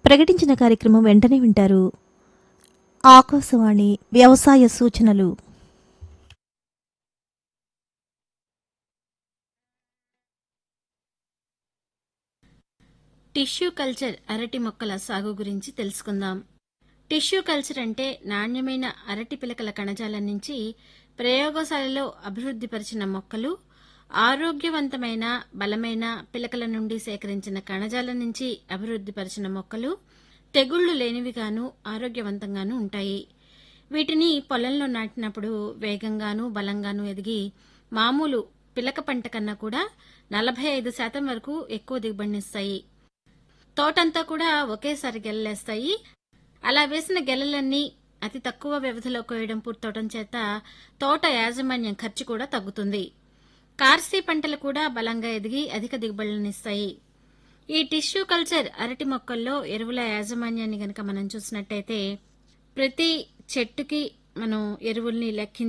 ప్రకటించిన కార్యక్రమం వెంటనే వింటారు ఆకాశవాణి వ్యవసాయ సూచనలు టిష్యూ కల్చర్ అరటి మొక్కల సాగు గురించి తెలుసుకుందాం టిష్యూ కల్చర్ అంటే నాణ్యమైన అరటి పిలకల కణజాలం నుంచి ప్రయోగశాలలో అభివృద్ధిపరిచిన మొక్కలు ఆరోగ్యవంతమైన బలమైన పిలకల నుండి సేకరించిన కణజాలం నుంచి అభివృద్ధిపరిచిన మొక్కలు తెగుళ్లు లేనివిగాను ఆరోగ్యవంతంగాను ఉంటాయి వీటిని పొలంలో నాటినప్పుడు వేగంగాను బలంగాను ఎదిగి మామూలు పిలక పంట కన్నా కూడా నలభై ఐదు శాతం వరకు ఎక్కువ దిగుబడినిస్తాయి తోటంతా కూడా ఒకేసారి గెలలేస్తాయి అలా వేసిన గెలలన్నీ అతి తక్కువ వ్యవధిలో కోయడం పూర్తవడం చేత తోట యాజమాన్యం ఖర్చు కూడా తగ్గుతుంది కార్సీ పంటలు కూడా బలంగా ఎదిగి అధిక దిగుబడులనిస్తాయి ఈ టిష్యూ కల్చర్ అరటి మొక్కల్లో ఎరువుల యాజమాన్యాన్ని గనక మనం చూసినట్టయితే ప్రతి చెట్టుకి మనం ఎరువుల్ని లెక్కించి